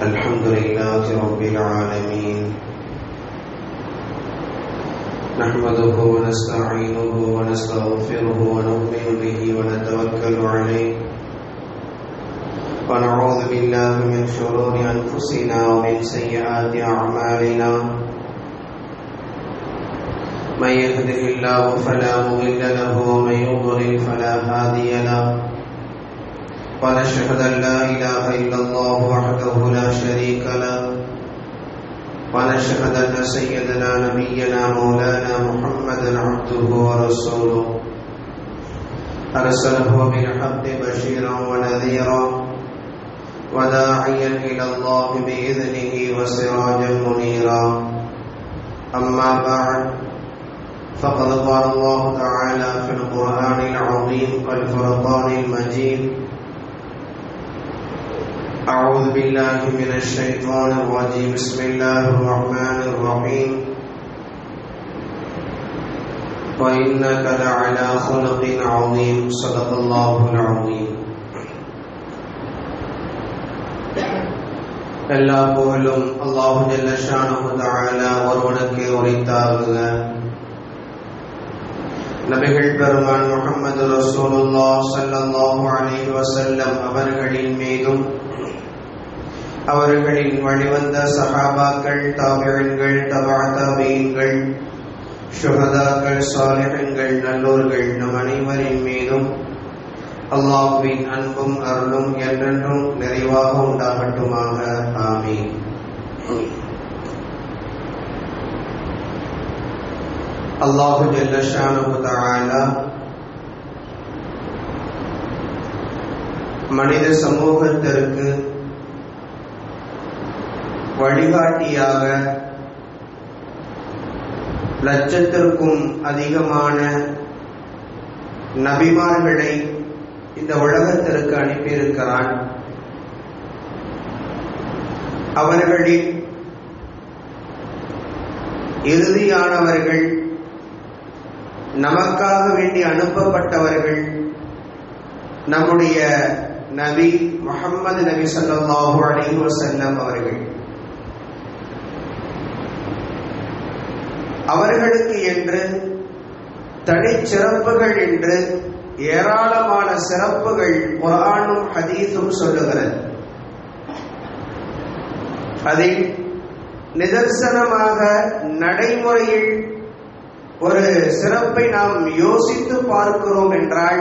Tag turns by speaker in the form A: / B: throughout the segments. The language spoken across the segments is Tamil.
A: الحمد لله رب العالمين نحمده ونستعينه ونستغفره ونؤمن به ونتوكل عليه ونعوذ بالله من شرور أنفسنا ومن سيئات أعمالنا من يهده الله فلا مضل له ومن يضلل فلا هادي له ونشهد أن لا إله إلا الله وحده لا شريك له ونشهد أن سيدنا نبينا مولانا محمدا عبده ورسوله أرسله بالحق بشيرا ونذيرا وداعيا إلى الله بإذنه وسراجا منيرا أما بعد فقد قال الله تعالى في القرآن العظيم والفرقان المجيد أعوذ بالله من الشيطان الرجيم بسم الله الرحمن الرحيم وإنك لعلى خلق عظيم صدق الله العظيم எல்லா புகழும் அல்லாஹு ஜல்லஷானஹு தஆலா ஒருவனுக்கு உரித்தாகுக நபிகள் பெருமான் முகமது ரசூலுல்லாஹ் ஸல்லல்லாஹு அலைஹி வஸல்லம் அவர்களின் மீதும் அவர்களின் வழிவந்த சஹாபாக்கள் தாபியன்கள் தபா தாபியன்கள் சுகதாக்கள் சாலிஹன்கள் நல்லோர்கள் நம் அனைவரின் மீதும் அல்லாஹ்வின் அன்பும் அருளும் என்றென்றும் நிறைவாக உண்டாகட்டுமாக ஆமீன் அல்லாஹு ஜல்லஷானு தஆலா மனித சமூகத்திற்கு வழிகாட்டியாக லட்சத்திற்கும் அதிகமான நபிமார்களை இந்த உலகத்திற்கு அனுப்பியிருக்கிறான் அவர்களில் இறுதியானவர்கள் நமக்காக வேண்டி அனுப்பப்பட்டவர்கள் நம்முடைய நபி முகம்மது நபி ஸல்லல்லாஹு அலைஹி வஸல்லம் அவர்கள் அவர்களுக்கு என்று தனிச்சிறப்புகள் என்று ஏராளமான சிறப்புகள் குரானும் ஹதீஸும் சொல்லுகிறது அதில் நிதர்சனமாக நடைமுறையில் ஒரு சிறப்பை நாம் யோசித்து பார்க்கிறோம் என்றால்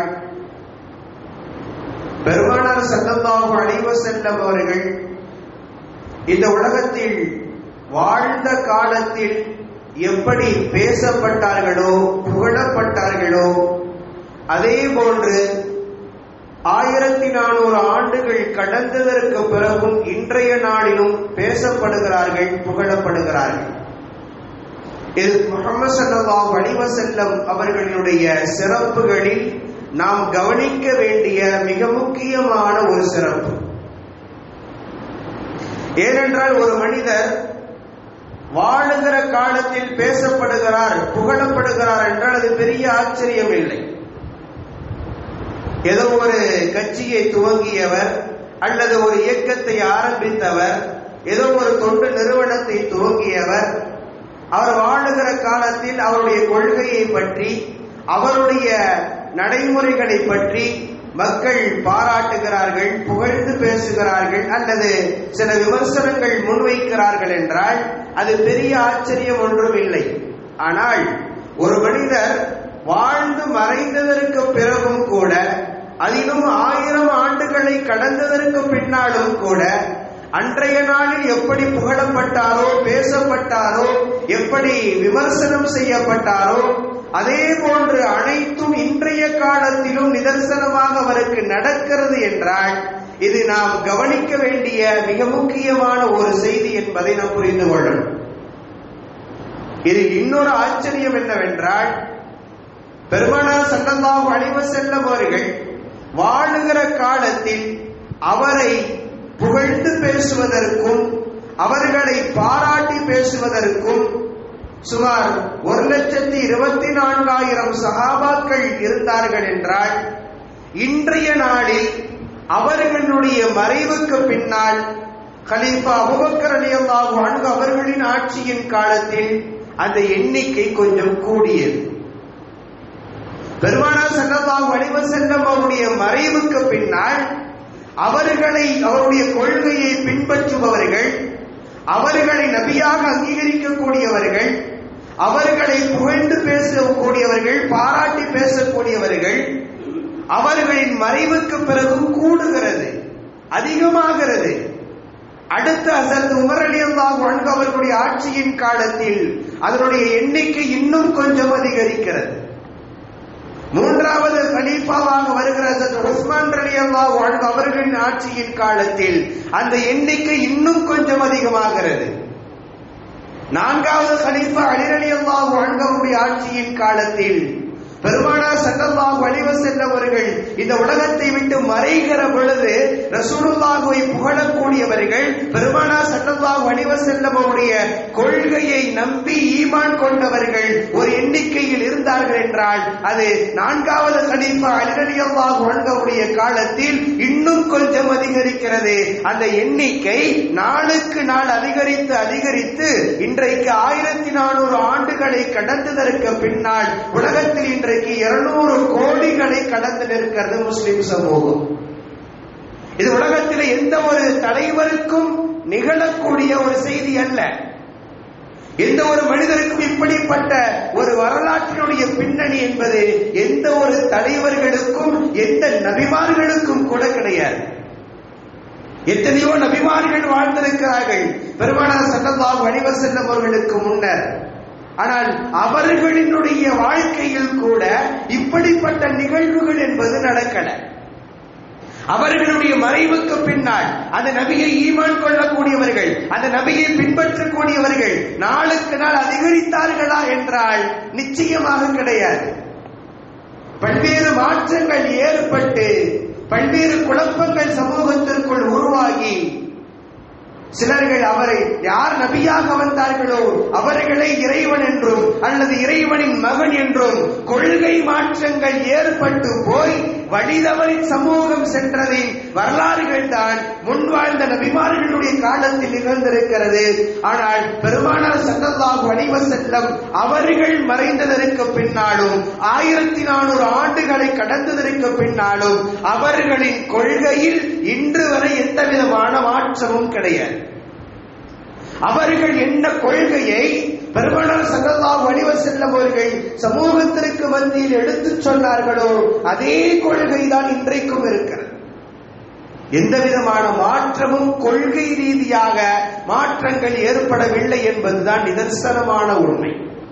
A: பெருமானார் சல்லல்லாஹு அலைஹி செல்லம் அவர்கள் இந்த உலகத்தில் வாழ்ந்த காலத்தில் எப்படி பேசப்பட்டார்களோ புகழப்பட்டார்களோ அதே போன்று ஆயிரத்தி நானூறு ஆண்டுகள் கடந்ததற்கு பிறகும் இன்றைய நாளிலும் பேசப்படுகிறார்கள் புகழப்படுகிறார்கள் இது முகமது சல்லாஹ் அலிவசல்லம் அவர்களுடைய சிறப்புகளில் நாம் கவனிக்க வேண்டிய மிக முக்கியமான ஒரு சிறப்பு ஏனென்றால் ஒரு மனிதர் வாழுகிற காலத்தில் பேசப்படுகிறார் புகழப்படுகிறார் என்றால் அது பெரிய ஆச்சரியம் இல்லை ஏதோ ஒரு கட்சியை துவங்கியவர் அல்லது ஒரு இயக்கத்தை ஆரம்பித்தவர் ஏதோ ஒரு தொண்டு நிறுவனத்தை துவங்கியவர் அவர் வாழுகிற காலத்தில் அவருடைய கொள்கையை பற்றி அவருடைய நடைமுறைகளை பற்றி மக்கள் பாராட்டுகிறார்கள் புகழ்ந்து பேசுகிறார்கள் அல்லது சில விமர்சனங்கள் முன்வைக்கிறார்கள் என்றால் அது பெரிய ஆச்சரியம் ஒன்றும் இல்லை ஆனால் ஒரு மனிதர் வாழ்ந்து மறைந்ததற்கு பிறகும் கூட அதிலும் ஆயிரம் ஆண்டுகளை கடந்ததற்கு பின்னாலும் கூட அன்றைய நாளில் எப்படி புகழப்பட்டாரோ பேசப்பட்டாரோ எப்படி விமர்சனம் செய்யப்பட்டாரோ அதே போன்று அனைத்தும் இன்றைய காலத்திலும் நிதர்சனமாக அவருக்கு நடக்கிறது என்றால் இது நாம் கவனிக்க வேண்டிய மிக முக்கியமான ஒரு செய்தி என்பதை நாம் புரிந்து கொள்ளணும் இதில் இன்னொரு ஆச்சரியம் என்னவென்றால் பெருமானார் சல்லல்லாஹு அலைஹி செல்லம் அவர்கள் வாழுகிற காலத்தில் அவரை புகழ்ந்து பேசுவதற்கும் அவர்களை பாராட்டி பேசுவதற்கும் சுமார் ஒரு லட்சத்தி இருபத்தி நான்காயிரம் சகாபாக்கள் இருந்தார்கள் என்றால் இன்றைய நாளில் அவர்களுடைய மறைவுக்கு பின்னால் கலீஃபா அபுபக்கர் ரலியல்லாஹு அன்ஹு அவர்களின் ஆட்சியின் காலத்தில் அந்த எண்ணிக்கை கொஞ்சம் கூடியது பெருமானார் ஸல்லல்லாஹு அலைஹி வஸல்லம் அவருடைய மறைவுக்கு பின்னால் அவர்களை அவருடைய கொள்கையை பின்பற்றுபவர்கள் அவர்களை நபியாக அங்கீகரிக்கக்கூடியவர்கள் அவர்களை புகழ்ந்து பேசக்கூடியவர்கள் பாராட்டி பேசக்கூடியவர்கள் அவர்களின் மறைவுக்கு பிறகு கூடுகிறது அதிகமாகிறது அடுத்த அசரத் உமர் அலி அல்லாஹ் அவர்களுடைய ஆட்சியின் காலத்தில் அதனுடைய எண்ணிக்கை இன்னும் கொஞ்சம் அதிகரிக்கிறது மூன்றாவது கலீஃபாவாக வருகிற ஹஜரத் உஸ்மான் ரலியல்லாஹு அன்ஹு அவர்களின் ஆட்சியின் காலத்தில் அந்த எண்ணிக்கை இன்னும் கொஞ்சம் அதிகமாகிறது நான்காவது கலீஃபா அலி ரலியல்லாஹு அன்ஹு அவருடைய ஆட்சியின் காலத்தில் பெருமானார் ஸல்லல்லாஹு அலைஹி வஸல்லம் அவர்கள் இந்த உலகத்தை விட்டு மறைகிற பொழுது ரசூலுல்லாஹுவை புகழக்கூடியவர்கள் பெருமானார் ஸல்லல்லாஹு அலைஹி வஸல்லம் அவருடைய கொள்கையை நம்பி ஈமான் கொண்டவர்கள் ஒரு எண்ணிக்கையில் இருந்தார்கள் என்றால் அது நான்காவது கலீஃபா அலி ரலியல்லாஹு அன்ஹு அவருடைய காலத்தில் இன்னும் கொஞ்சம் அதிகரிக்கிறது அந்த எண்ணிக்கை நாளுக்கு நாள் அதிகரித்து அதிகரித்து இன்றைக்கு ஆயிரத்தி நானூறு ஆண்டுகளை கடந்ததற்கு பின்னால் உலகத்தில் இன்றைக்கு இருநூறு கோடிகளை கடந்து நிற்கிறது முஸ்லிம் சமூகம் இது உலகத்தில் எந்த ஒரு தலைவருக்கும் நிகழக்கூடிய ஒரு செய்தி அல்ல எந்த ஒரு மனிதருக்கும் இப்படிப்பட்ட ஒரு வரலாற்றினுடைய பின்னணி என்பது எந்த ஒரு தலைவர்களுக்கும் எந்த நபிமார்களுக்கும் கூட கிடையாது எத்தனையோ நபிமார்கள் வாழ்ந்திருக்கிறார்கள் பெருமானார் ஸல்லல்லாஹு அலைஹி வஸல்லம் அவர்களுக்கு முன்னர் ஆனால் அவர்களினுடைய வாழ்க்கையில் கூட இப்படிப்பட்ட நிகழ்வுகள் என்பது நடக்கல அவர்களுடைய மறைவுக்கு பின்னால் அந்த நபியை ஈமான் கொள்ளக்கூடியவர்கள் அந்த நபியை பின்பற்றக்கூடியவர்கள் நாளுக்கு நாள் அதிகரித்தார்களா என்றால் நிச்சயமாக கிடையாது பல்வேறு மாற்றங்கள் ஏற்பட்டு பல்வேறு குழப்பங்கள் சமூகத்திற்குள் உருவாகி சிலர்கள் அவரை யார் நபியாக வந்தார்களோ அவர்களை இறைவன் என்றும் அல்லது இறைவனின் மகன் என்றும் கொள்கை மாற்றங்கள் ஏற்பட்டு போய் வழிதவறி சமூகம் சென்றதின் வரலாறுகள் தான் முன் வாழ்ந்த நபிமார்களுடைய காலத்தில் நிகழ்ந்திருக்கிறது ஆனால் பெருமானார் சல்லல்லாஹு அலைஹி வஸல்லம் அவர்கள் மறைந்ததற்கு பின்னாலும் ஆயிரத்தி நானூறு ஆண்டுகளை கடந்ததற்கு பின்னாலும் அவர்களின் கொள்கையில் இன்று வரை எந்த விதமான மாற்றமும் கிடையாது அவர்கள் என்ன கொள்கையை பெருமானார் சல்லல்லாஹு அலைஹி வஸல்லம் அவர்கள் சமூகத்திற்கு மத்தியில் எடுத்துச் சொன்னார்களோ அதே கொள்கை தான் இன்றைக்கும் இருக்கிறது எந்த விதமான மாற்றமும் கொள்கை ரீதியாக மாற்றங்கள் ஏற்படவில்லை என்பதுதான் நிதர்சனமான உண்மை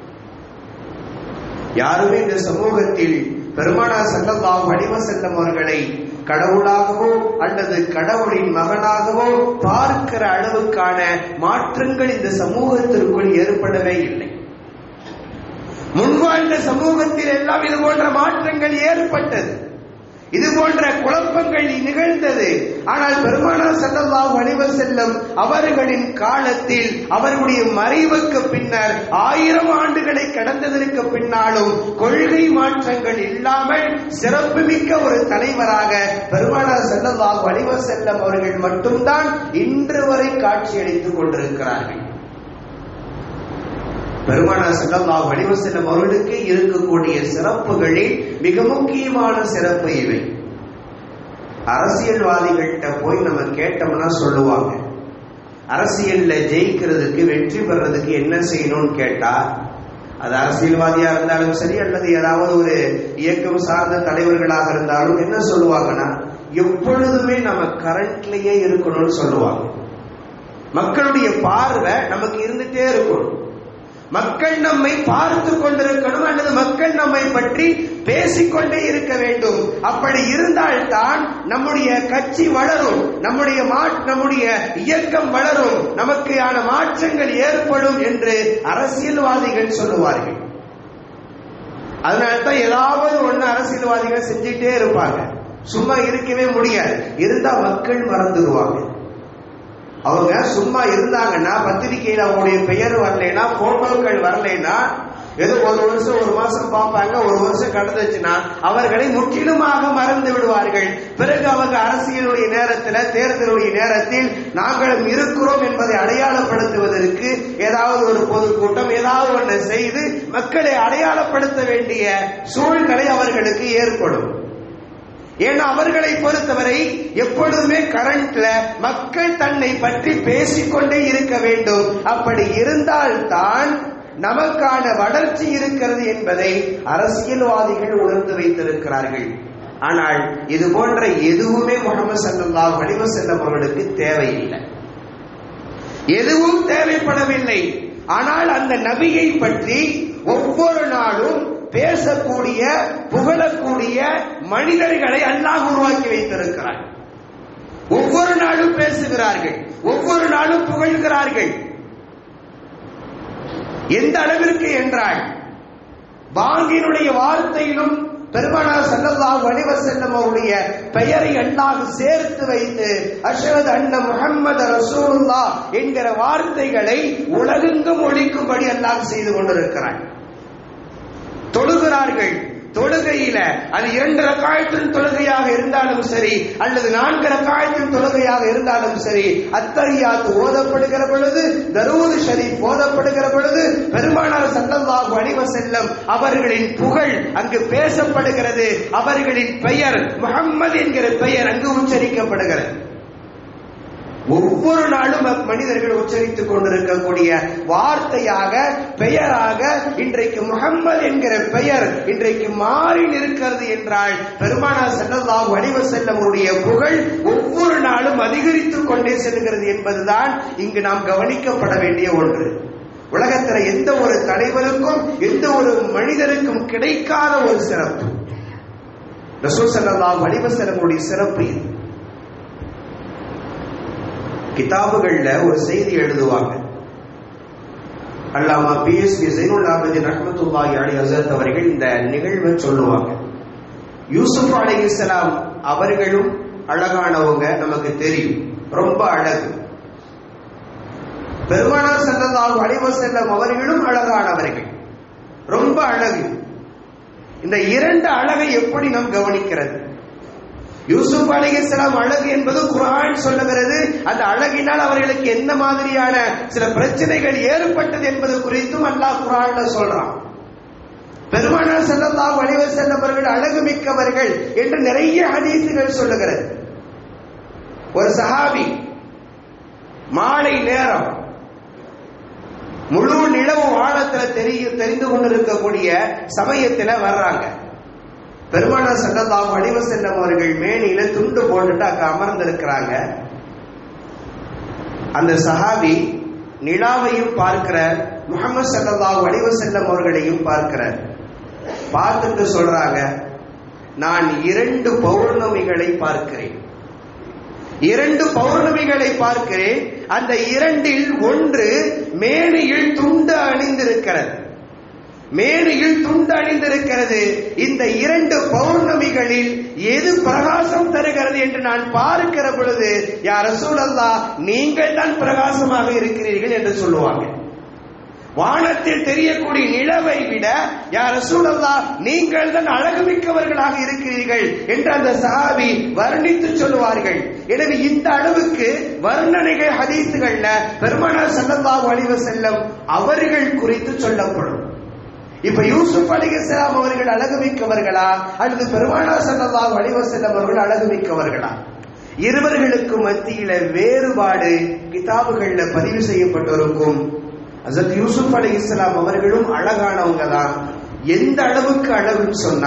A: யாருமே இந்த சமூகத்தில் பெருமானார் சல்லல்லாஹு அலைஹி வஸல்லம் அவர்களை கடவுளாகவோ அல்லது கடவுளின் மகனாகவோ பார்க்கிற அளவுக்கான மாற்றங்கள் இந்த சமூகத்திற்குள் ஏற்படவே இல்லை முன்வாழ்ந்த சமூகத்தில் எல்லாம் இது போன்ற மாற்றங்கள் ஏற்பட்டது இது போன்ற குழப்பங்கள் நிகழ்ந்தது ஆனால் பெருமானார் ஸல்லல்லாஹு அலைஹி வஸல்லம் அவர்களின் காலத்தில் அவர்களுடைய மறைவுக்கு பின்னர் ஆயிரம் ஆண்டுகளை கடந்ததற்கு பின்னாலும் கொள்கை மாற்றங்கள் இல்லாமல் சிறப்புமிக்க ஒரு தலைவராக பெருமானார் ஸல்லல்லாஹு அலைஹி வஸல்லம் அவர்கள் மட்டும்தான் இன்று வரை காட்சியளித்துக் கொண்டிருக்கிறார்கள் பெருமானார் ஸல்லல்லாஹு அலைஹி வஸல்லம் அவர்களுக்கு இருக்கக்கூடிய சிறப்புகளில் மிக முக்கியமான சிறப்பு இவை அரசியல்வாதிகள்கிட்ட போய் நம்ம கேட்டோம்னா சொல்லுவாங்க அரசியல்ல ஜெயிக்கிறதுக்கு வெற்றி பெறதுக்கு என்ன செய்யணும்னு கேட்டா அது அரசியல்வாதியா இருந்தாலும் சரி அல்லது ஏதாவது ஒரு இயக்கம் சார்ந்த தலைவர்களாக இருந்தாலும் என்ன சொல்லுவாங்கன்னா எப்பொழுதுமே நம்ம கரண்ட்லயே இருக்கணும்னு சொல்லுவாங்க மக்களுடைய பார்வை நமக்கு இருந்துட்டே இருக்கணும் மக்கள் நம்மை பார்த்து கொண்டிருக்கணும் அல்லது மக்கள் நம்மை பற்றி பேசிக்கொண்டே இருக்க வேண்டும் அப்படி இருந்தால்தான் நம்முடைய கட்சி வளரும் நம்முடைய நம்முடைய இயக்கம் வளரும் நமக்கான மாற்றங்கள் ஏற்படும் என்று அரசியல்வாதிகள் சொல்லுவார்கள் அதனால்தான் ஏதாவது ஒண்ணு அரசியல்வாதிகள் செஞ்சுட்டே இருப்பாங்க சும்மா இருக்கவே முடியாது இருந்தா மக்கள் மறந்துடுவாங்க அவங்க சும்மா இருந்தாங்கன்னா பத்திரிகையில அவங்களுடைய பெயர் வரலைன்னா போட்டோக்கள் வரலைன்னா ஏதோ ஒரு வருஷம் ஒரு மாசம் பார்ப்பாங்க ஒரு வருஷம் கடந்துச்சுன்னா அவர்களை முற்றிலுமாக மறந்து விடுவார்கள் பிறகு அவங்க அரசியலுடைய நேரத்தில் தேர்தலுடைய நேரத்தில் நாங்களும் இருக்கிறோம் என்பதை அடையாளப்படுத்துவதற்கு ஏதாவது ஒரு பொதுக்கூட்டம் ஏதாவது ஒன்று செய்து மக்களை அடையாளப்படுத்த வேண்டிய சூழ்நிலை அவர்களுக்கு ஏற்படும் ஏன்னா அவர்களை பொறுத்தவரை எப்பொழுதுமே கரண்ட்ல மக்கள் தன்னை பற்றி பேசிக்கொண்டே இருக்க வேண்டும் அப்படி இருந்தால்தான் நமக்கான வளர்ச்சி இருக்கிறது என்பதை அரசியல்வாதிகள் உணர்ந்து வைத்திருக்கிறார்கள் ஆனால் இது போன்ற எதுவுமே முகமது சல்லா வடிவ செல்லம் அவர்களுக்கு தேவையில்லை எதுவும் தேவைப்படவில்லை ஆனால் அந்த நபியை பற்றி ஒவ்வொரு நாளும் பேசக்கூடிய புகழக்கூடிய மனிதர்களை அல்லாஹ் உருவாக்கி வைத்திருக்கிறார் ஒவ்வொரு நாளும் பேசுகிறார்கள் ஒவ்வொரு நாளும் புகழ்கிறார்கள் எந்த அளவிற்கு என்றால் பாங்கினுடைய வார்த்தையிலும் பெருமானார் ஸல்லல்லாஹு அலைஹி வஸல்லம் அவருடைய பெயரை அல்லாஹ் சேர்த்து வைத்து அஷ்ஹது அன்ன முஹம்மது ரசூலுல்லாஹ் என்கிற வார்த்தைகளை உலகெங்கும் ஒழிக்கும்படி அல்லாஹ் செய்து கொண்டிருக்கிறார் தொழுகிறார்கள் தொழுகையில அது இரண்டு ரக்காயத்தின் தொழுகையாக இருந்தாலும் சரி அல்லது நான்கு ரக்காயத்தின் தொழுகையாக இருந்தாலும் சரி அத்தரியாத்து ஓதப்படுகிற பொழுது தரூது ஷரீப் ஓதப்படுகிற பொழுது பெருமானார் சல்லல்லாஹு அலைஹி வஸல்லம் அவர்களின் புகழ் அங்கு பேசப்படுகிறது அவர்களின் பெயர் முஹம்மது என்கிற பெயர் அங்கு உச்சரிக்கப்படுகிறது ஒவ்வொரு நாளும் மனிதர்கள் உச்சரித்துக் கொண்டிருக்கக்கூடிய வார்த்தையாக பெயராக இன்றைக்கு முகம்மது என்கிற பெயர் இன்றைக்கு மாறி நிற்கிறது என்றால் பெருமானா செல்லல்லாஹு அலைஹி செல்லமுடைய புகழ் ஒவ்வொரு நாளும் அதிகரித்துக் கொண்டே செல்கிறது என்பதுதான் இங்கு நாம் கவனிக்கப்பட வேண்டிய ஒன்று உலகத்துல எந்த ஒரு தலைவருக்கும் எந்த ஒரு மனிதருக்கும் கிடைக்காத ஒரு சிறப்பு ரசூல் ஸல்லல்லாஹு அலைஹி வஸல்லமுடைய சிறப்பு இது கிதாபுகள்ல ஒரு செய்தி எழுதுவாங்க அல்லாமா பிஎஸ்பி ஜைனுல் ஆபதின் ரஹ்மத்துல்லாஹி அலி ஹசரத் அவர்கள் இந்த நிகழ்வை சொல்லுவாங்க யூசுப் அலைஹிஸ்ஸலாம் அவர்களும் அழகானவங்க நமக்கு தெரியும் ரொம்ப அழகு பெருமானார் ஸல்லல்லாஹு அலைஹி வஸல்லம் அவர்களும் அழகானவர்கள் ரொம்ப அழகு இந்த இரண்டு அழகை எப்படி நாம் கவனிக்கிறது யூசுப் அலிகலாம் அழகு என்பது குரான் சொல்லுகிறது அந்த அழகினால் அவர்களுக்கு என்ன மாதிரியான சில பிரச்சனைகள் ஏற்பட்டது என்பது குறித்தும் அல்லாஹ் குரான்ல சொல்றான் பெருமானார் செல்லல்லாஹு அலைவர் செல்லவர்கள் அழகு மிக்கவர்கள் என்று நிறைய ஹதீசுகள் சொல்லுகிறது ஒரு சஹாபி மாலை நேரம் முழு நிலவு ஆழத்துல தெரிய தெரிந்து கொண்டிருக்கக்கூடிய சமயத்துல வர்றாங்க பெருமானார் சல்லல்லாஹு அலைஹி வஸல்லம் அவர்கள் மேனியில துண்டு போட்டுட்டு அங்க அமர்ந்திருக்கிறாங்க அந்த சஹாபி நிலாவையும் பார்க்கிறார் முகமது சல்லல்லாஹு அலைஹி வஸல்லம் அவர்களையும் பார்க்கிறார் பார்த்துட்டு சொல்றாங்க நான் இரண்டு பௌர்ணமிகளை பார்க்கிறேன் இரண்டு பௌர்ணமிகளை பார்க்கிறேன் அந்த இரண்டில் ஒன்று மேனியில் துண்டு அணிந்திருக்கிறது மேனியில் துண்டு அணிந்திருக்கிறது இந்த இரண்டு பௌர்ணமிகளில் எது பிரகாசம் தருகிறது என்று நான் பார்க்கிற பொழுது யார் சூழல்லா நீங்கள் தான் பிரகாசமாக இருக்கிறீர்கள் என்று சொல்லுவாங்க வானத்தில் தெரியக்கூடிய நிலவை விட யார் சூழல்லா நீங்கள் தான் அழகு மிக்கவர்களாக இருக்கிறீர்கள் என்று அந்த சஹாபி வர்ணித்து சொல்லுவார்கள் எனவே இந்த அளவுக்கு வர்ணனைகள் ஹதீசுகள்ல பெருமானார் சல்லல்லாஹு அலைஹி செல்லம் அவர்கள் குறித்து சொல்லப்படும் இப்ப யூசுப் அலிகலாம் அவர்கள் அழகு மிக்கவர்களா அல்லது பெருமானா சல்லல்லாஹு அலைஹி வஸல்லம் அவர்கள் அழகு மிக்கவர்களா இருவர்களுக்கு மத்தியில வேறுபாடு கிதாபுகள்ல பதிவு செய்யப்பட்டிருக்கும் அசத் யூசுப் அலி இஸ்லாம் அவர்களும் அழகானவங்க தான் எந்த அளவுக்கு அழகுன்னு சொன்னா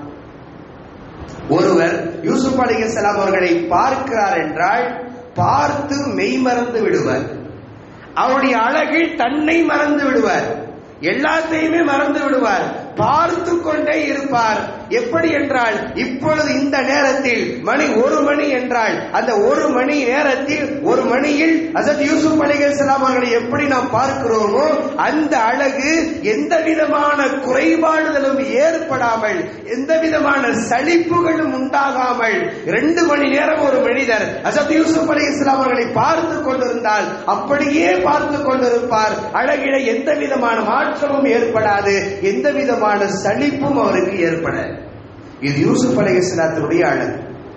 A: ஒருவர் யூசுப் அலி இஸ்லாம் அவர்களை பார்க்கிறார் என்றால் பார்த்து மெய் மறந்து விடுவர் அவருடைய அழகில் தன்னை மறந்து விடுவார் எல்லாத்தையுமே மறந்து விடுவார் பார்த்து கொண்டே இருப்பார் எப்படி என்றால் இப்பொழுது இந்த நேரத்தில் மணி ஒரு மணி என்றால் அந்த ஒரு மணி நேரத்தில் ஒரு மணியில் அசத் யூசுப் அலிகலாம் அவர்களை எப்படி நாம் பார்க்கிறோமோ அந்த அழகு எந்த விதமான குறைபாடுதலும் ஏற்ப ஏற்படாமல் எந்த விதமான சலிப்புகளும் உண்டாகாமல் ரெண்டு மணி நேரம் ஒரு மனிதர் அசத் யூசுப் அலி இஸ்லாம் அவர்களை பார்த்து கொண்டிருந்தால் அப்படியே பார்த்து கொண்டிருப்பார் அழகில எந்த விதமான மாற்றமும் ஏற்படாது எந்த விதமான சலிப்பும் அவருக்கு ஏற்பட இது யூசுப் அலி இஸ்லாத்தினுடைய அழகு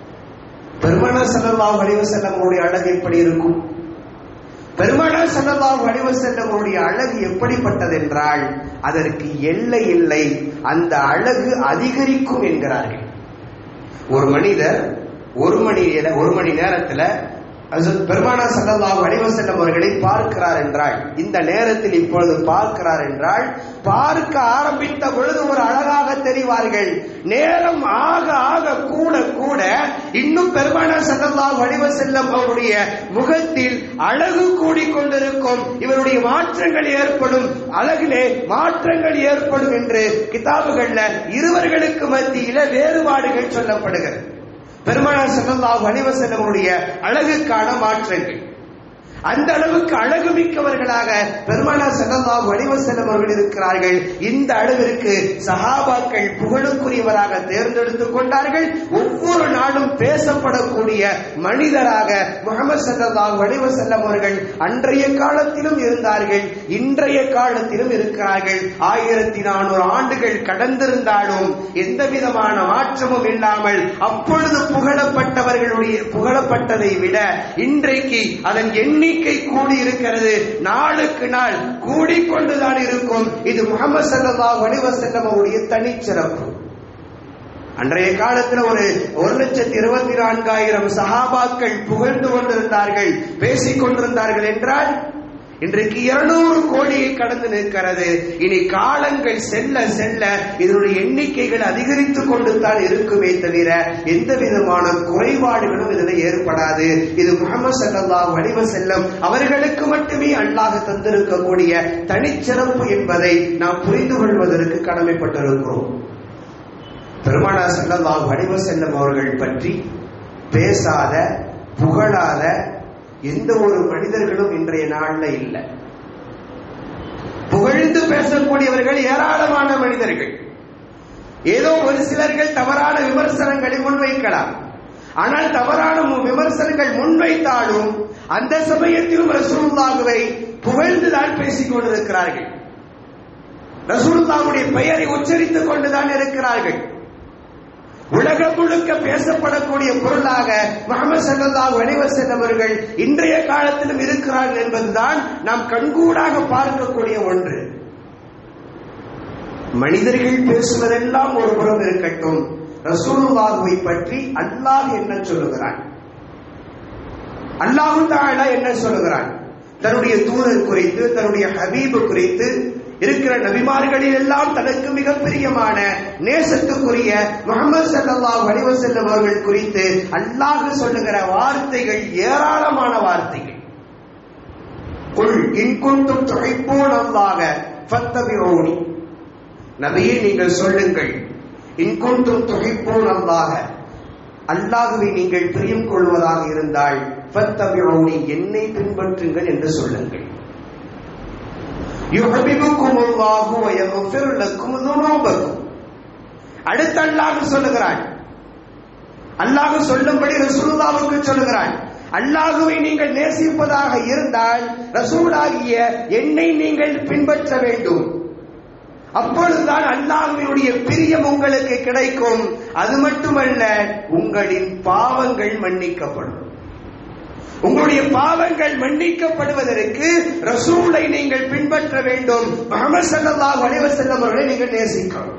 A: பெருமனா சல்லல்லாஹு அலைஹி வஸல்லமுடைய அழகு எப்படி இருக்கும் பெருமனா சல்லல்லாஹு அலைஹி வஸல்லமுடைய அழகு எப்படிப்பட்டது என்றால் அதற்கு எல்லை இல்லை அந்த அழகு அதிகரிக்கும் என்கிறார்கள் ஒரு மனிதர் ஒரு மணி ஒரு மணி நேரத்துல பெருமானா சல்லல்லாஹு அலைஹி வஸல்லம் அவர்களை பார்க்கிறார் என்றால் இந்த நேரத்தில் இப்பொழுது பார்க்கிறார் என்றால் பார்க்க ஆரம்பித்த பொழுது ஒரு அழகாக தெரிவார்கள் நேரம் ஆக ஆக கூட கூட இன்னும் பெருமானா சல்லல்லாஹு அலைஹி வஸல்லம் அவருடைய முகத்தில் அழகு கூடிக்கொண்டிருக்கும் இவருடைய மாற்றங்கள் ஏற்படும் அழகிலே மாற்றங்கள் ஏற்படும் என்று கிதாபுகள்ல இருவர்களுக்கு மத்தியில வேறுபாடுகள் சொல்லப்படுகிறது பெருமானார் ஸல்லல்லாஹு அலைஹி வஸல்லமுடைய அழகுக்கான மாற்றங்கள் அந்த அளவுக்கு அழகு மிக்கவர்களாக பெருமானார் ஸல்லல்லாஹு அலைஹி வஸல்லம் அவர்கள் இருக்கிறார்கள் இந்த அளவிற்கு சஹாபாக்கள் புகழுக்குரியவராக தேர்ந்தெடுத்துக் கொண்டார்கள் ஒவ்வொரு நாளும் பேசப்படக்கூடிய மனிதராக முகமது ஸல்லல்லாஹு அலைஹி வஸல்லம் அவர்கள் அன்றைய காலத்திலும் இருந்தார்கள் இன்றைய காலத்திலும் இருக்கிறார்கள் ஆயிரத்தி நானூறு ஆண்டுகள் கடந்திருந்தாலும் எந்த விதமான மாற்றமும் இல்லாமல் அப்பொழுது புகழப்பட்டவர்களுடைய புகழப்பட்டதை விட இன்றைக்கு அதன் எண்ணிக்கை கூடி இருக்கிறது நாளுக்கு நாள் கூடிக்கொண்டுதான் இருக்கும் இது முகமது சல்லல்லாஹு அலைஹி வஸல்லம் அவருடைய தனிச்சிறப்பு அன்றைய காலத்துல ஒரு ஒரு லட்சத்தி இருபத்தி நான்காயிரம் சஹாபாக்கள் புகழ்ந்து கொண்டிருந்தார்கள் பேசிக் கொண்டிருந்தார்கள் என்றால் இன்றைக்கு இருநூறு கோடியை கடந்து நிற்கிறது இனி காலங்கள் செல்ல செல்ல இதனுடைய எண்ணிக்கைகள் அதிகரித்துக் கொண்டு தான் இருக்குமே தவிர எந்த விதமான குறைபாடுகளும் இதில் ஏற்படாது இது முகமது சல்லல்லாஹு அலைஹி வஸல்லம் அவர்களுக்கு மட்டுமே அல்லாஹ் தந்திருக்கக்கூடிய தனிச்சிறப்பு என்பதை நாம் புரிந்து கொள்வதற்கு கடமைப்பட்டிருக்கிறோம் பெருமானா சல்லல்லாஹு அலைஹி வஸல்லம் அவர்கள் பற்றி பேசாத புகழாத எந்த ஒரு மனிதர்களும் இன்றைய நாள்ல இல்லை புகழ்ந்து பேசக்கூடியவர்கள் ஏராளமான மனிதர்கள் ஏதோ ஒரு சிலர்கள் தவறான விமர்சனங்களை முன்வைக்கலாம் ஆனால் தவறான மு- விமர்சனங்கள் முன்வைத்தாலும் அந்த சமயத்திலும் ரசூலுல்லாஹுவை புகழ்ந்துதான் பேசிக் கொண்டிருக்கிறார்கள் ரசூலுல்லாஹுடைய பெயரை உச்சரித்துக் கொண்டுதான் இருக்கிறார்கள் உலகம் முழுக்க பேசப்படக்கூடிய பொருளாக முகமது ஸல்லல்லாஹு அலைஹி வஸல்லம் அவர்கள் இன்றைய காலத்திலும் இருக்கிறார்கள் என்பதுதான் நாம் கண்கூடாக பார்க்கக்கூடிய ஒன்று மனிதர்கள் பேசுவதெல்லாம் ஒரு புறம் இருக்கட்டும் ரசூலுல்லாஹுவை பற்றி அல்லாஹ் என்ன சொல்லுகிறான் அல்லாஹு தஆலா என்ன சொல்லுகிறான் தன்னுடைய தூதர் குறித்து தன்னுடைய ஹபீபு குறித்து இருக்கிற நபிமார்களில் எல்லாம் தனக்கு மிக பிரியமான நேசத்துக்குரிய முகமது ஸல்லல்லாஹு அலைஹி வஸல்லம் அவர்கள் குறித்து அல்லாஹ் சொல்லுகிற வார்த்தைகள் ஏராளமான வார்த்தைகள் குல் இன் குன்தும் துஹிப்பூன அல்லாஹ ஃபத்தபிஊனி நபியே நீங்கள் சொல்லுங்கள் இன் குன்தும் துஹிப்பூன அல்லாஹ அல்லாஹுவை நீங்கள் பிரியம் கொள்வதாக இருந்தால் ஃபத்தபிஊனி என்னை பின்பற்றுங்கள் என்று சொல்லுங்கள் யுஹபிபுக்கும் அல்லாஹு வ யக்ஃபிர் லக்கும் துனூபக்கும் அடுத்து அல்லாஹ் சொல்லுகிறான் அல்லாஹ் சொல்லும்படி ரசூலுல்லாவுக்கு சொல்லுகிறான் அல்லாஹுவை நீங்கள் நேசிப்பதாக இருந்தால் ரசூலாகிய என்னை நீங்கள் பின்பற்ற வேண்டும் அப்பொழுதுதான் அல்லாஹ்வினுடைய பிரியம் உங்களுக்கு கிடைக்கும் அது மட்டுமல்ல உங்களின் பாவங்கள் மன்னிக்கப்படும் உங்களுடைய பாவங்கள் மன்னிக்கப்படுவதற்கு ரசூலை நீங்கள் பின்பற்ற வேண்டும் முகமது ஸல்லல்லாஹு அலைஹி வஸல்லம் அவர்களை நீங்கள் நேசிக்கணும்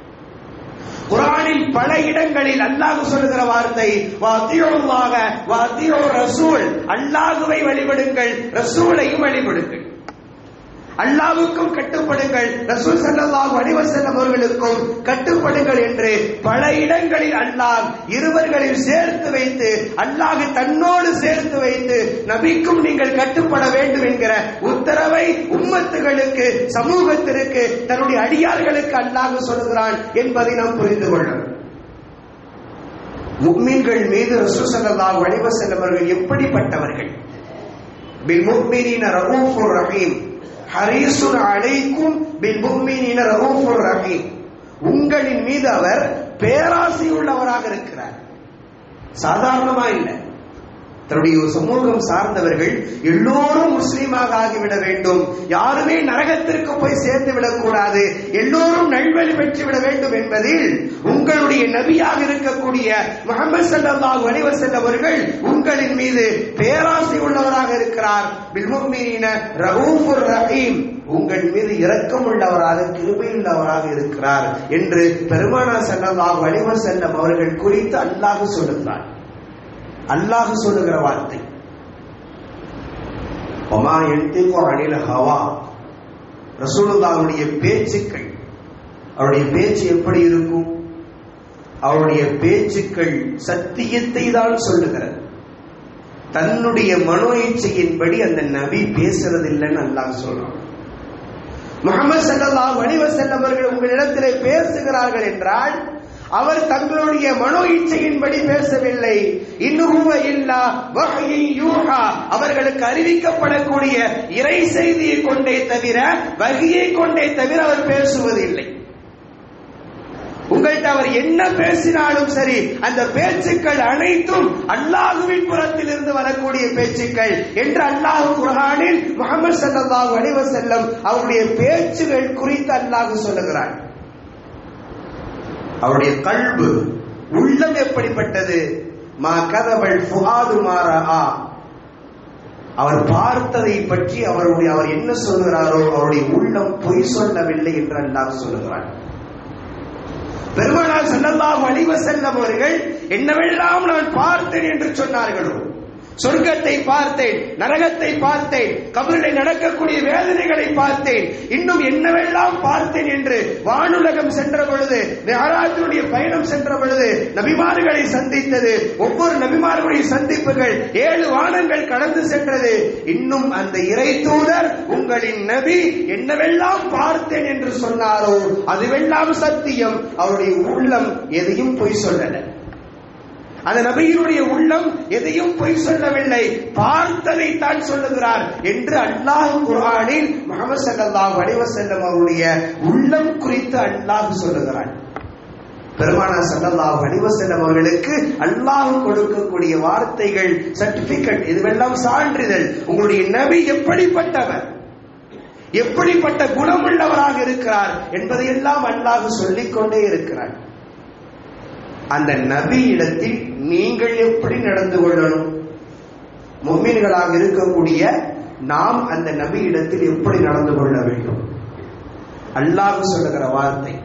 A: குரானில் பல இடங்களில் அல்லாஹ் சொல்லுகிற வார்த்தை வாத்தியோல்லாக வாத்தியோ ரசூல் அல்லாஹுவை வழிபடுங்கள் ரசூலையும் வழிபடுங்கள் அல்லாவுக்கும் கட்டுப்படுங்கள் ரசூல் ஸல்லல்லாஹு அலைஹி வஸல்லம் அவர்களுக்கும் கட்டுப்படுங்கள் என்று பல இடங்களில் அல்லாஹ் இருவர்களில் சேர்த்து வைத்து அல்லாஹ் தன்னோடு சேர்த்து வைத்து நபிக்கும் நீங்கள் கட்டுப்பட வேண்டும் என்கிற உத்தரவை உம்மத்துகளுக்கு சமூகத்திற்கு தன்னுடைய அடியார்களுக்கு அல்லாஹ் சொல்லுகிறான் என்பதை நாம் புரிந்து கொள்ளணும் முக்மீன்கள் மீது ரசூல் ஸல்லல்லாஹு அலைஹி வஸல்லம் அவர்கள் எப்படிப்பட்டவர்கள் பில் முக்மினீன ரഊஃபுர் ரஹீம் ஹரீசுன் அலைக்கும் பில் முக்மினீன ரഊஃபுர் ரஹீம் உங்களின் மீது அவர் பேராசை உள்ளவராக இருக்கிறார் சாதாரணமா இல்லை தன்னுடைய ஒரு சமூகம் சார்ந்தவர்கள் எல்லோரும் முஸ்லீமாக ஆகிவிட வேண்டும் யாருமே நரகத்திற்கு போய் சேர்ந்து விடக்கூடாது எல்லோரும் நல்வழி பெற்று விட வேண்டும் என்பதில் உங்களுடைய நபியாக இருக்கக்கூடிய முகமது சல்லாஹூ அலைவசல் அவர்கள் உங்களின் மீது பேராசை உள்ளவராக இருக்கிறார் பில்முமீன ரஹூஃபுர் ரஹீம் உங்கள் மீது இரக்கம் உள்ளவராக கிருபையுள்ளவராக இருக்கிறார் என்று பெருமானா செல்லல்லாஹு அலைவர் செல்லம் அவர்கள் குறித்து அல்லாஹ் சொல்லுகிறார் அல்லாஹ் சொல்லுகிற வார்த்தை ஒமா என்திகோ அணில ஹவா ரசூலுல்லாவுடைய பேச்சுக்கள் அவருடைய பேச்சு எப்படி இருக்கும் அவருடைய பேச்சுக்கள் சத்தியத்தை தான் சொல்லுகிறது தன்னுடைய மனோ இச்சையின்படி அந்த நபி பேசுறது இல்லைன்னு அல்லாஹ் சொல்றான் முகமது சல்லல்லாஹு அலைஹி வஸல்லம் அவர்கள் உங்களிடத்திலே பேசுகிறார்கள் என்றால் அவர் தங்களுடைய மனோ இச்சையின்படி பேசவில்லை இன்னும் இல்லா வகையை யூஹா அவர்களுக்கு அறிவிக்கப்படக்கூடிய இறை செய்தியை கொண்டே தவிர வகையை கொண்டே தவிர அவர் பேசுவதில்லை உங்கள்கிட்ட அவர் என்ன பேசினாலும் சரி அந்த பேச்சுக்கள் அனைத்தும் அல்லாஹுவின் புறத்தில் இருந்து வரக்கூடிய பேச்சுக்கள் என்று அல்லாஹு குரானில் முகமது சல்லாஹூ அலைவ செல்லம் அவருடைய பேச்சுகள் குறித்து அல்லாஹு சொல்லுகிறார் அவருடைய கல்பு உள்ளம் எப்படிப்பட்டது மா கதவள் புகாது மாறா அவர் பார்த்ததை பற்றி அவருடைய அவர் என்ன சொல்கிறாரோ அவருடைய உள்ளம் பொய் சொல்லவில்லை என்று அல்லாஹ் சொல்லுகிறார் பெருமானார் செல்லல்லாம் அழிவ செல்லம் அவர்கள் என்னவெல்லாம் நான் பார்த்தேன் என்று சொன்னார்களோ சொர்க்கத்தை பார்த்தேன் நரகத்தை பார்த்தேன் கபரில் நடக்கக்கூடிய வேதனைகளை பார்த்தேன் இன்னும் என்னவெல்லாம் பார்த்தேன் என்று வானுலகம் சென்ற பொழுது மெஹராஜனுடைய பயணம் சென்ற பொழுது நபிமார்களை சந்தித்தது ஒவ்வொரு நபிமார்களுடைய சந்திப்புகள் ஏழு வானங்கள் கடந்து சென்றது இன்னும் அந்த இறை தூதர் உங்களின் நபி என்னவெல்லாம் பார்த்தேன் என்று சொன்னாரோ அதுவெல்லாம் சத்தியம் அவருடைய உள்ளம் எதையும் பொய் சொல்லல அந்த நபியினுடைய உள்ளம் எதையும் பொய் சொல்லவில்லை பார்த்ததை தான் சொல்லுகிறார் என்று அல்லாஹ் குரானில் முகமது சல்லாஹ் வடிவசல்லம் அவருடைய உள்ளம் குறித்து அல்லாஹ் சொல்லுகிறான் பெருமானா சல்லல்லாஹ் வடிவசல்லம் அவர்களுக்கு அல்லாஹ் கொடுக்கக்கூடிய வார்த்தைகள் சர்டிபிகேட் இதுவெல்லாம் சான்றிதழ் உங்களுடைய நபி எப்படிப்பட்டவர் எப்படிப்பட்ட குணமுள்ளவராக இருக்கிறார் என்பதையெல்லாம் அல்லாஹ் சொல்லிக் கொண்டே இருக்கிறார் அந்த நபி இடத்தில் நீங்கள் எப்படி நடந்து கொள்ளணும் மும்மீன்களாக இருக்கக்கூடிய நாம் அந்த நபி இடத்தில் எப்படி நடந்து கொள்ள வேண்டும் அல்லாஹ் சொல்லுகிற வார்த்தை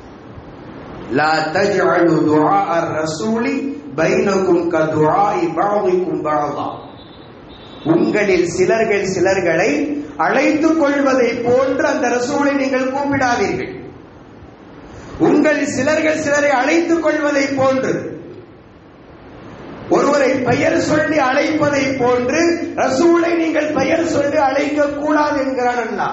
A: லா தஜ்அலு துஆ ar-ரசூலி பைனக்கும் கதுஆஇ பஅதிக்கும் பஅதா உங்களில் சிலர்கள் சிலர்களை அழைத்துக் கொள்வதை போன்று அந்த ரசூலை நீங்கள் கூப்பிடாதீர்கள் உங்கள் சிலர்கள் சிலரை அழைத்துக் கொள்வதை போன்று ஒருவரை பெயர் சொல்லி அழைப்பதை போன்று ரசூலை நீங்கள் பெயர் சொல்லி அழைக்க கூடாது என்கிறான் அல்லா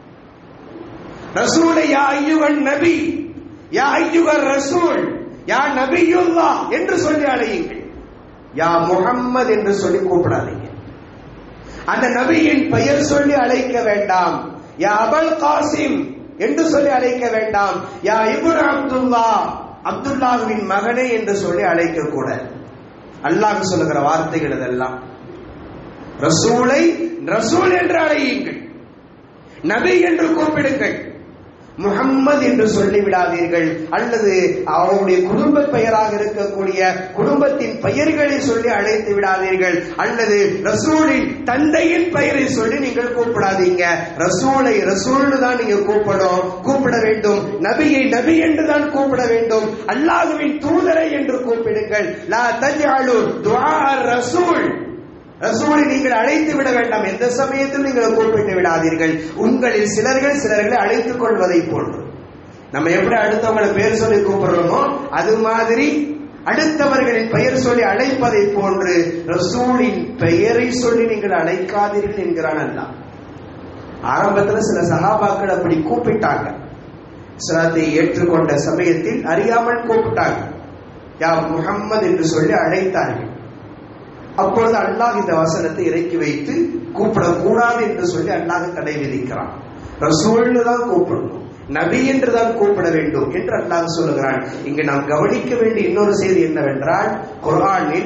A: ரசூலை யா ஐயுகன் நபி யா ஐயுகர் ரசூல் யா நபியுல்லா என்று சொல்லி அழையுங்கள் யா முகம்மது என்று சொல்லி கூப்பிடாதீங்க அந்த நபியின் பெயர் சொல்லி அழைக்க வேண்டாம் யா அபல் காசிம் என்று சொல்லி அழைக்க வேண்டாம் யா இபுன் அப்துல்லா அப்துல்லாஹுவின் மகனே என்று சொல்லி அழைக்க கூட அல்லாஹ் சொல்லுகிற வார்த்தைகள் இதெல்லாம் ரசூலை ரசூல் என்று அழையுங்கள் நபி என்று கூப்பிடுங்கள் முகம்மது என்று சொல்லிவிடாதீர்கள் அல்லது அவருடைய குடும்ப பெயராக இருக்கக்கூடிய குடும்பத்தின் பெயர்களை சொல்லி அழைத்து விடாதீர்கள் அல்லது ரசூலின் தந்தையின் பெயரை சொல்லி நீங்கள் கூப்பிடாதீங்க ரசூலை ரசூல்னு தான் நீங்க கூப்பிடும் கூப்பிட வேண்டும் நபியை நபி என்று தான் கூப்பிட வேண்டும் அல்லாஹுவின் தூதரை என்று கூப்பிடுங்கள் லா தஜ்அலு துஆ ரசூல் ரசூலை நீங்கள் அழைத்து விட வேண்டாம் எந்த சமயத்தில் நீங்கள் கூப்பிட்டு விடாதீர்கள் உங்களில் சிலர்கள் சிலர்களை அழைத்துக் கொள்வதை போன்று நம்ம எப்படி அடுத்தவங்களை பேர் சொல்லி கூப்பிடுறோமோ அது மாதிரி அடுத்தவர்களின் பெயர் சொல்லி அழைப்பதை போன்று ரசூலின் பெயரை சொல்லி நீங்கள் அழைக்காதீர்கள் என்கிறான் அல்லா ஆரம்பத்தில் சில சகாபாக்கள் அப்படி கூப்பிட்டாங்க இஸ்லாத்தை ஏற்றுக்கொண்ட சமயத்தில் அறியாமல் கூப்பிட்டாங்க யா முகம்மது என்று சொல்லி அழைத்தார்கள் அப்பொழுது அல்லாஹ் இந்த வசனத்தை இறக்கி வைத்து கூப்பிடக்கூடாது என்று சொல்லி அல்லாஹ் தடை விதிக்கிறான் ரசூல்னு தான் கூப்பிடணும் நபி என்று தான் கூப்பிட வேண்டும் என்று அல்லாஹ் சொல்லுகிறான் இங்கு நாம் கவனிக்க வேண்டிய இன்னொரு செய்தி என்னவென்றால் குர்ஆனில்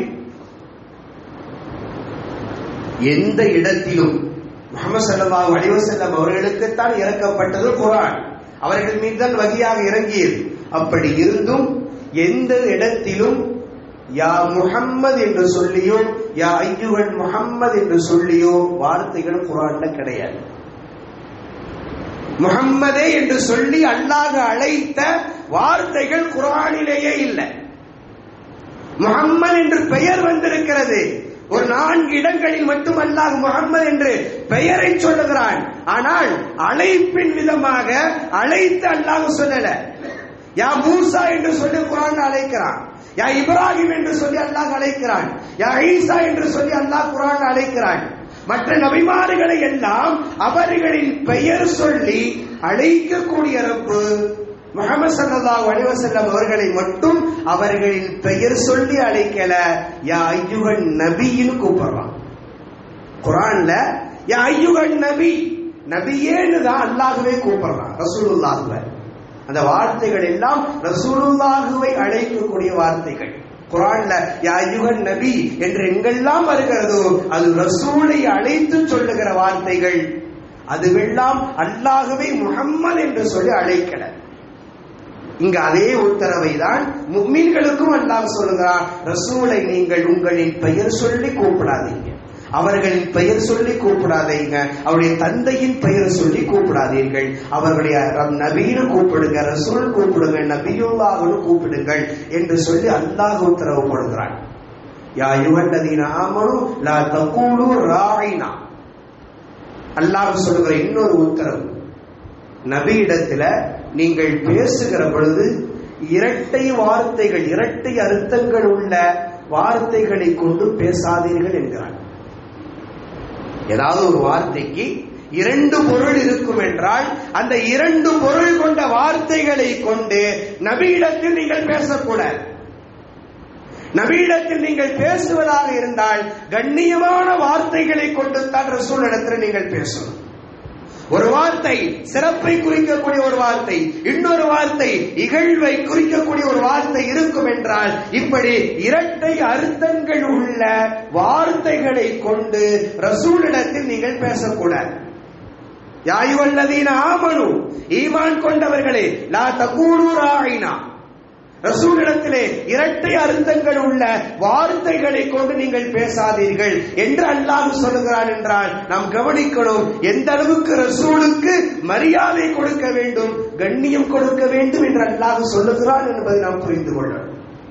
A: எந்த இடத்திலும் முகமது ஸல்லல்லாஹு அலைஹி வஸல்லம் அவர்களுக்குத்தான் இறக்கப்பட்டது குர்ஆன் அவர்கள் மீது தான் வகியாக இறங்கியது அப்படி இருந்தும் எந்த இடத்திலும் யா முஹம்மது என்று சொல்லியோ யா ஐயுகன் முஹம்மது என்று சொல்லியோ வார்த்தைகள் குர்ஆன்ல கிடையாது முஹம்மதே என்று சொல்லி அல்லாஹ் அழைத்த வார்த்தைகள் குர்ஆனிலேயே இல்லை முஹம்மது என்று பெயர் வந்திருக்கிறது ஒரு நான்கு இடங்களில் மட்டும் அல்லாஹ் முகம்மது என்று பெயரை சொல்லுகிறான் ஆனால் அழைப்பின் விதமாக அழைத்து அல்லாஹ் சொல்லல யா மூசா என்று சொல்லி குரான் அழைக்கிறான் யா இப்ராஹிம் என்று சொல்லி அல்லாஹ் அழைக்கிறான் யா ஈசா என்று சொல்லி அல்லாஹ் குரான் அழைக்கிறான் மற்ற நபிமாறுகளை எல்லாம் அவர்களின் பெயர் சொல்லி அழைக்கக்கூடிய ரப்பு முகமது சல்லல்லாஹு அலைஹி வஸல்லம் அவர்களை மட்டும் அவர்களின் பெயர் சொல்லி அழைக்கல யா ஐயுகன் நபின்னு கூப்பிடுறான் குரான்ல யா ஐயுகன் நபி நபியேன்னு தான் அல்லாஹ்வே கூப்பிடுறான் ரசூலுல்லாஹ்வை அந்த வார்த்தைகள் எல்லாம் ரசூலுல்லாஹுவை அழைக்கக்கூடிய வார்த்தைகள் குரான்ல யா ஐயுகன் நபி என்று எங்கெல்லாம் வருகிறதோ அது ரசூலை அழைத்து சொல்லுகிற வார்த்தைகள் அதுவெல்லாம் அல்லாஹுவை முஹம்மது என்று சொல்லி அழைக்கல இங்க அதே உத்தரவை தான் முக்மீன்களுக்கும் அல்லாஹ் சொல்லுகிறான் ரசூலை நீங்கள் உங்களின் பெயர் சொல்லி கூப்பிடாதீங்க அவர்களின் பெயர் சொல்லி கூப்பிடாதீங்க அவருடைய தந்தையின் பெயர் சொல்லி கூப்பிடாதீர்கள் அவர்களுடைய நபீனு கூப்பிடுங்க ரசூல் கூப்பிடுங்க நபியுல்லாஹ்னு கூப்பிடுங்கள் என்று சொல்லி அல்லாஹ் உத்தரவு போடுகிறான் யா யுவல்லதீன ஆமனு லா தகூலு ராயினா அல்லாஹ் சொல்லுகிற இன்னொரு உத்தரவு நபியிடத்துல நீங்கள் பேசுகிற பொழுது இரட்டை வார்த்தைகள் இரட்டை அர்த்தங்கள் உள்ள வார்த்தைகளை கொண்டு பேசாதீர்கள் என்கிறான் ஏதாவது ஒரு வார்த்தைக்கு இரண்டு பொருள் இருக்கும் என்றால் அந்த இரண்டு பொருள் கொண்ட வார்த்தைகளை கொண்டு நபியிடத்தில் நீங்கள் பேசக்கூடாது நபியிடத்தில் நீங்கள் பேசுவதாக இருந்தால் கண்ணியமான வார்த்தைகளை கொண்டு தான் ரசூல் இடத்தில் நீங்கள் பேசணும் ஒரு வார்த்தை சிறப்பை குறிக்கக்கூடிய ஒரு வார்த்தை இன்னொரு வார்த்தை இகழ்வை குறிக்கக்கூடிய ஒரு வார்த்தை இருக்கும் என்றால் இப்படி இரட்டை அர்த்தங்கள் உள்ள வார்த்தைகளை கொண்டு ரசூலிடத்தில் நீங்கள் பேசக்கூடாது யாயுவல்லதீன ஆமனு ஈமான் கொண்டவர்களே லா தகூடு ராயினா ரசூலிடத்திலே இரட்டை அர்த்தங்கள் உள்ள வார்த்தைகளை கொண்டு நீங்கள் பேசாதீர்கள் என்று அல்லாஹ் சொல்லுகிறான் என்றால் நாம் கவனிக்கணும் எந்த அளவுக்கு ரசூலுக்கு மரியாதை கொடுக்க வேண்டும் கண்ணியம் கொடுக்க வேண்டும் என்று அல்லாஹ் சொல்லுகிறான் என்பதை நாம் புரிந்து கொள்ளணும்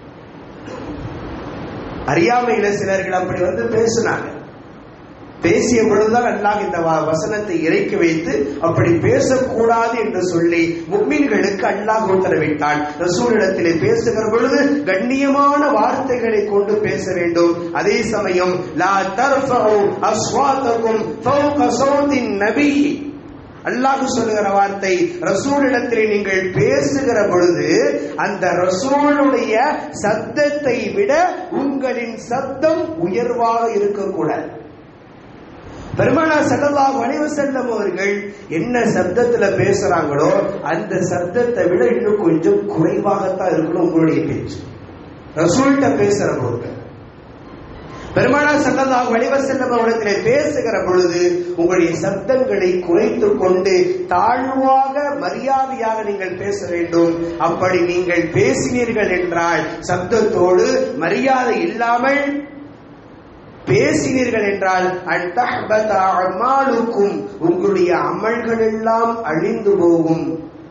A: அறியாமையில சிலர்கள் அப்படி வந்து பேசினாங்க பேசிய பொழுதுதான் அல்லாஹ் இந்த வசனத்தை இறக்கி வைத்து அப்படி பேசக்கூடாது என்று சொல்லி முக்மீன்களுக்கு அல்லாஹ் உத்தரவிட்டான் ரசூலிடத்திலே பேசுகிற பொழுது கண்ணியமான வார்த்தைகளை கொண்டு பேச வேண்டும் அதே சமயம் லா தர்ஃபு அஸ்வாத்தகும் ஃபௌக சௌத்தின் நபி அல்லாஹ் சொல்லுகிற வார்த்தை ரசூலிடத்தில் நீங்கள் பேசுகிற பொழுது அந்த ரசூலுடைய சத்தத்தை விட உங்களின் சத்தம் உயர்வாக இருக்கக்கூடாது பெருமானா சல்லல்லாஹு அலைஹி செல்லம் அவர்கள் என்ன சப்தத்துல பேசுறாங்களோ அந்த சப்தத்தை விட இன்னும் கொஞ்சம் குறைவாகத்தான் இருக்கணும் உங்களுடைய பேச்சு ரசூல்கிட்ட பேசுற போது பெருமானா சல்லல்லாஹு அலைஹி செல்லம் அவரிடத்திலே பேசுகிற பொழுது உங்களுடைய சப்தங்களை குறைத்து கொண்டு தாழ்வாக மரியாதையாக நீங்கள் பேச வேண்டும் அப்படி நீங்கள் பேசினீர்கள் என்றால் சப்தத்தோடு மரியாதை இல்லாமல் பேசினீர்கள் என்றால் அமாலுக்கும் உங்களுடைய அமல்கள் எல்லாம் அழிந்து போகும்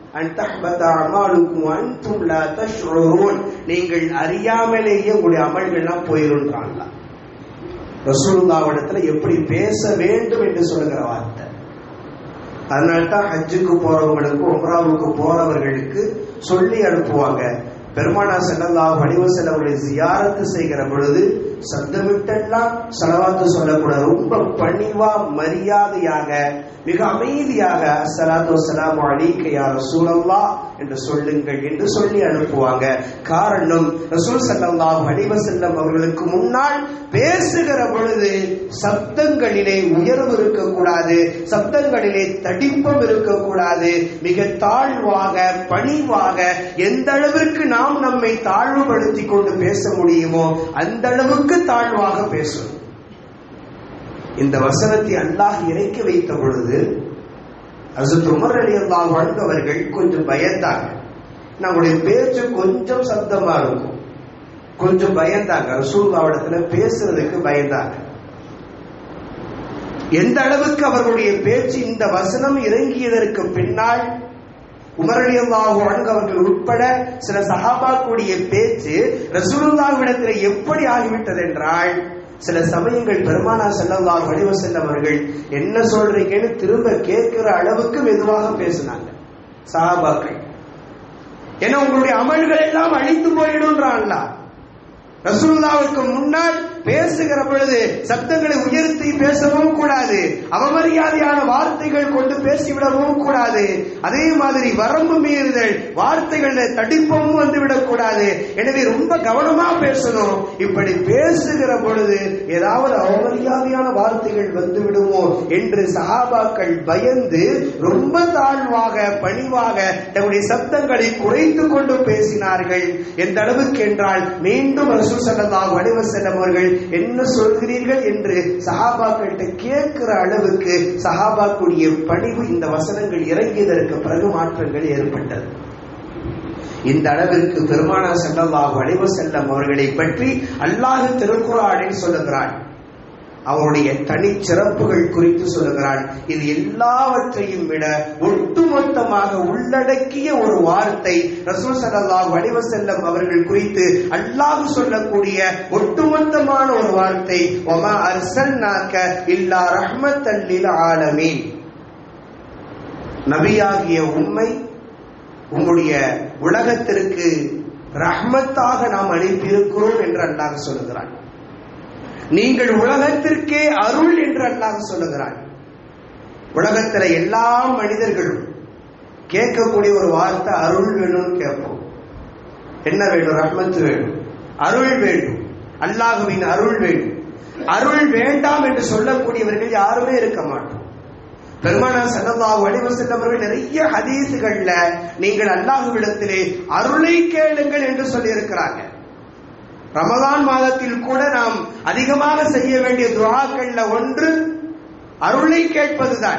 A: நீங்கள் அறியாமலேயே உங்களுடைய அமல்கள் எல்லாம் போயிருன்றாங்களா ரசூலுல்லாவிடத்துல எப்படி பேச வேண்டும் என்று சொல்லுகிற வார்த்தை அதனால்தான் ஹஜ்ஜுக்கு போறவங்களுக்கு உம்ராவுக்கு போறவர்களுக்கு சொல்லி அனுப்புவாங்க பெருமானா செல்லல்லா வடிவ செல்லவர்களை ஜியாரத்து செய்கிற பொழுது சத்தமிட்டெல்லாம் செலவாத்து சொல்லக்கூடாது ரொம்ப பணிவா மரியாதையாக மிக அமைதியாக அஸ்ஸலாத்து வஸ்ஸலாமு அலைக்க யா ரசூலல்லாஹ் என்று சொல்லுங்கள் என்று சொல்லி அனுப்புவாங்க காரணம் ரசூல் ஸல்லல்லாஹு அலைஹி வஸல்லம் அவர்களுக்கு முன்னால் பேசுகிற பொழுது சப்தங்களிலே உயர்வு இருக்கக்கூடாது சப்தங்களிலே தடிப்பம் இருக்கக்கூடாது மிக தாழ்வாக பணிவாக எந்த அளவிற்கு நாம் நம்மை தாழ்வுபடுத்தி கொண்டு பேச முடியுமோ அந்த அளவுக்கு தாழ்வாக பேசணும் இந்த வசனத்தை அல்லாஹ் இறக்கி வைத்த பொழுது அசத் உமர் அலி அல்லாஹ் வாழ்ந்தவர்கள் கொஞ்சம் பயந்தாங்க நம்முடைய பேச்சு கொஞ்சம் சத்தமா இருக்கும் கொஞ்சம் பயந்தாங்க ரசூல்லாவிடத்துல பேசுறதுக்கு பயந்தாங்க எந்த அளவுக்கு அவர்களுடைய பேச்சு இந்த வசனம் இறங்கியதற்கு பின்னால் உமரலியல்லாஹு அன்கு அவர்கள் உட்பட சில சஹாபாக்குடைய பேச்சு ரசூலுல்லாஹ்விடத்தில் எப்படி ஆகிவிட்டது என்றால் சில சமயங்கள் பெருமானா செல்லல்லாஹு அலைஹி வஸல்லம் அவர்கள் என்ன சொல்றீங்கன்னு திரும்ப கேட்கிற அளவுக்கு மெதுவாக பேசினாங்க சஹாபாக்கள் ஏன்னா உங்களுடைய அமல்கள் எல்லாம் அழித்து போயிடும்ன்றான்ல ரசூலுல்லாவுக்கு முன்னால் பேசுகிற பொழுது சப்தங்களை உயர்த்தி பேசவும் கூடாது அவமரியாதையான வார்த்தைகள் கொண்டு பேசிவிடவும் கூடாது அதே மாதிரி வரம்பு மீறுதல் வார்த்தைகள் தடிப்பமும் வந்துவிடக் கூடாது எனவே ரொம்ப கவனமா பேசணும் இப்படி பேசுகிற பொழுது ஏதாவது அவமரியாதையான வார்த்தைகள் வந்து விடுமோ என்று சஹாபாக்கள் பயந்து ரொம்ப தாழ்வாக பணிவாக தன்னுடைய சப்தங்களை குறைத்து கொண்டு பேசினார்கள் எந்த அளவுக்கு என்றால் மீண்டும் ரசூல் ஸல்லல்லாஹு அலைஹி வஸல்லம் அவர்கள் என்ன சொல்கிறீர்கள் என்று சஹாபாக்கள்கிட்ட கேட்கிற அளவுக்கு சஹாபாக்குடைய பணிவு இந்த வசனங்கள் இறங்கியதற்கு பிறகு மாற்றங்கள் ஏற்பட்டது இந்த அளவிற்கு பெருமானா ஸல்லல்லாஹு அலைஹி வஸல்லம் அவர்களை பற்றி அல்லாஹ் திருக்குர்ஆனில் சொல்லுகிறான் அவருடைய தனிச்சிறப்புகள் குறித்து சொல்லுகிறான் இது எல்லாவற்றையும் விட ஒட்டுமொத்தமாக உள்ளடக்கிய ஒரு வார்த்தை ரசூல் ஸல்லல்லாஹு அலைஹி வஸல்லம் அவர்கள் குறித்து அல்லாஹ் சொல்லக்கூடிய ஒட்டுமொத்தமான ஒரு வார்த்தை வமா அர்சல்நாக இல்லா ரஹ்மத்தல் லில் ஆலமீன் நபியாகிய உம்மை உம்முடைய உலகத்திற்கு ரஹ்மத்தாக நாம் அனுப்பியிருக்கிறோம் என்று அல்லாஹ் சொல்லுகிறான் நீங்கள் உலகத்திற்கே அருள் என்று அல்லாஹ் சொல்லுகிறான் உலகத்துல எல்லா மனிதர்களும் கேட்கக்கூடிய ஒரு வார்த்தை அருள் வேணும்னு கேட்போம் என்ன வேணும் ரஹ்மத்து வேணும் அருள் வேண்டும் அல்லாஹுவின் அருள் வேண்டும் அருள் வேண்டாம் என்று சொல்லக்கூடியவர்கள் யாருமே இருக்க மாட்டோம் பெருமானா சல்லல்லாஹு அலைஹி வஸல்லம் அவர்கள் நிறைய ஹதீஸுகள்ல நீங்கள் அல்லாஹ்விடத்திலே அருளை கேளுங்கள் என்று சொல்லி இருக்கிறாங்க ரமதான் மாதத்தில் கூட நாம் அதிகமாக செய்ய வேண்டிய துவாக்கள்ல ஒன்று அருளை கேட்பதுதான்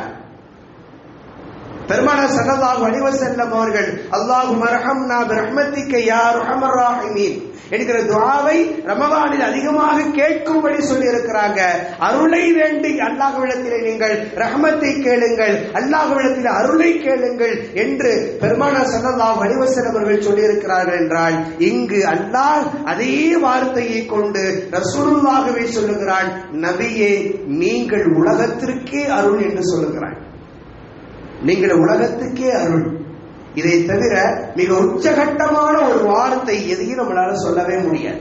A: பெருமான சல்லல்லாஹு அலைஹி வஸல்லம் அவர்கள் அல்லாஹு மர்ஹம்னா பிரஹ்மத்திக்க யா ரஹமர் ராஹிமீன் என்கிற துஆவை ரமதானில் அதிகமாக கேட்கும்படி சொல்லி இருக்கிறாங்க அருளை வேண்டி அல்லாஹ்விடத்திலே நீங்கள் ரஹமத்தை கேளுங்கள் அல்லாஹ்விடத்தில் அருளை கேளுங்கள் என்று பெருமானா சல்லல்லாஹு அலைஹி வஸல்லம் அவர்கள் சொல்லி இருக்கிறார்கள் என்றால் இங்கு அல்லாஹ் அதே வார்த்தையை கொண்டு ரசூலுல்லாஹ்வை சொல்லுகிறான் நபியே நீங்கள் உலகத்திற்கே அருள் என்று சொல்லுகிறான் நீங்கள் உலகத்துக்கே அருள் இதை தவிர மிக உச்சகட்டமான ஒரு வார்த்தை எதையும் நம்மளால சொல்லவே முடியாது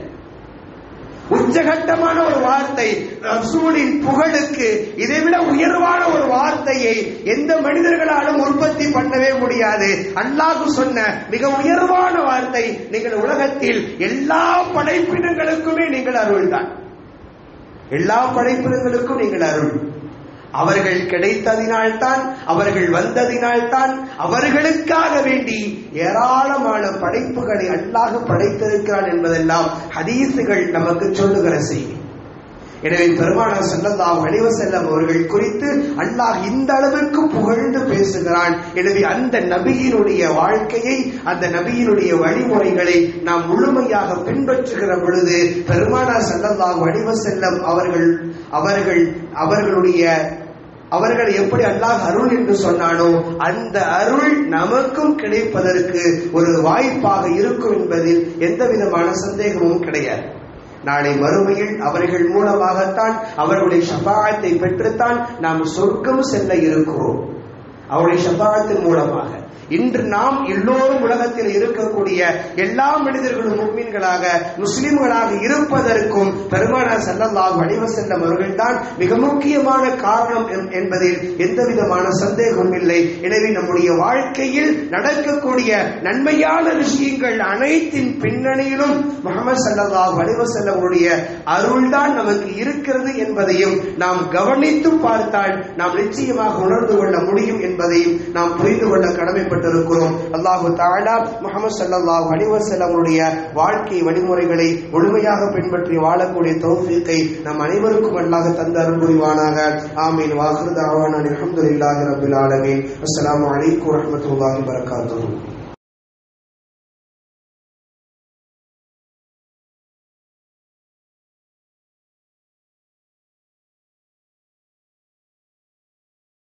A: உச்சகட்டமான ஒரு வார்த்தை ரசூலின் புகழுக்கு இதைவிட உயர்வான ஒரு வார்த்தையை எந்த மனிதர்களாலும் உற்பத்தி பண்ணவே முடியாது அல்லாஹ் சொன்ன மிக உயர்வான வார்த்தை நீங்கள் உலகத்தில் எல்லா படைப்பினங்களுக்குமே நீங்கள் அருள்தான் எல்லா படைப்பினங்களுக்கும் நீங்கள் அருள் அவர்கள் கிடைத்ததினால்தான் அவர்கள் வந்ததினால்தான் அவர்களுக்காக வேண்டி ஏராளமான படைப்புகளை அல்லாஹ் படைத்திருக்கிறான் என்பதெல்லாம் ஹதீசுகள் நமக்கு சொல்லுகிற செய்தி எனவே பெருமானா செல்லல்லாஹு அலைஹி செல்லம் அவர்கள் குறித்து அல்லாஹ் இந்த அளவிற்கு புகழ்ந்து பேசுகிறான் எனவே அந்த நபியினுடைய வாழ்க்கையை அந்த நபியினுடைய வழிமுறைகளை நாம் முழுமையாக பின்பற்றுகிற பொழுது பெருமானா செல்லல்லாஹு அலைஹி செல்லம் அவர்கள் அவர்கள் அவர்களுடைய அவர்கள் எப்படி அல்லாஹ் அருள் என்று சொன்னானோ அந்த அருள் நமக்கும் கிடைப்பதற்கு ஒரு வாய்ப்பாக இருக்கும் என்பதில் எந்த விதமான சந்தேகமும் கிடையாது நாளை மறுமையில் அவர்கள் மூலமாகத்தான் அவர்களுடைய ஷபாத்தை பெற்றுத்தான் நாம் சொர்க்கம் செல்ல இருக்கிறோம் அவருடைய ஷபாத்தின் மூலமாக இன்று நாம் எல்லோரும் உலகத்தில் இருக்கக்கூடிய எல்லா மனிதர்களும் முக்மீன்களாக முஸ்லிம்களாக இருப்பதற்கும் பெருமானார் ஸல்லல்லாஹு அலைஹி வஸல்லம் அவர்கள்தான் மிக முக்கியமான காரணம் என்- என்பதில் எந்த விதமான சந்தேகமும் இல்லை எனவே நம்முடைய வாழ்க்கையில் நடக்கக்கூடிய நன்மையான விஷயங்கள் அனைத்தின் பின்னணியிலும் முகமது ஸல்லல்லாஹு அலைஹி வஸல்லம் அவருடைய அருள்தான் நமக்கு இருக்கிறது என்பதையும் நாம் கவனித்து பார்த்தால் நாம் நிச்சயமாக உணர்ந்து கொள்ள முடியும் என்பதையும் நாம் புரிந்து கொள்ள கடமைப்பட்டிருக்கிறோம் அல்லாஹு தாலா முகமது ஸல்லல்லாஹு அலைஹி வஸல்லம் அவருடைய வாழ்க்கை வழிமுறைகளை முழுமையாக பின்பற்றி வாழக்கூடிய தௌஃபீக்கை நம் அனைவருக்கும் அல்லாஹ் தந்த அருள் புரிவானாக ஆமீன் வாஹிரு தாவானா அல்ஹம்துலில்லாஹி ரப்பில் ஆலமீன் அஸ்ஸலாமு அலைக்கும் வரஹ்மத்துல்லாஹி வபரகாத்துஹு